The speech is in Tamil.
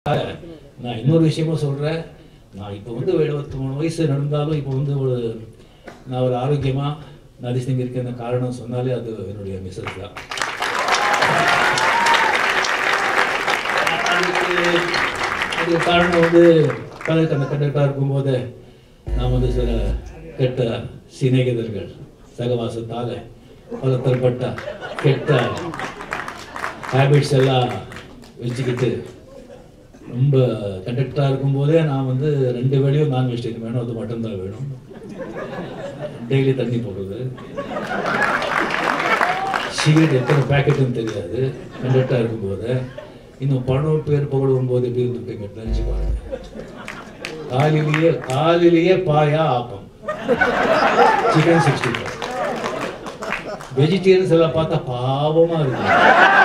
நான் இன்னொரு விஷயமும் சொல்கிறேன் நான் இப்போ வந்து எழுபத்தி மூணு வயசு நடந்தாலும் இப்போ வந்து ஒரு நான் ஒரு ஆரோக்கியமாக நரிசிங் இருக்கிற காரணம் சொன்னாலே அது என்னுடைய மிஸ்ஸஸ் தான் அதுக்கு அதுக்கு காரணம் வந்து கலர் அந்த கண்டக்டாக இருக்கும்போது நான் வந்து சில கெட்ட சிநேகிதர்கள் சகவாசத்தால் பலத்தரப்பட்ட கெட்ட ஹேபிட்ஸ் எல்லாம் வச்சுக்கிட்டு ரொம்ப கண்டக்டராக இருக்கும்போதே நான் வந்து ரெண்டு வேளையும் நான் வெஜிடேரியன் வேணும் அது மட்டும்தான் வேணும் டெய்லி தண்ணி போடுறது சிகரெட் எத்தனை பேக்கெட்டுன்னு தெரியாது கண்டக்டராக இருக்கும்போது இன்னும் பணம் பேர் புகழும் போது எப்படி இருந்திருப்பீங்க நினச்சி பாருங்க காலையிலேயே காலையிலேயே பாயா ஆப்பம் சிக்கன் சிக்ஸ்டி ஃபைவ் வெஜிடேரியன்ஸ் எல்லாம் பார்த்தா பாவமாக இருக்கு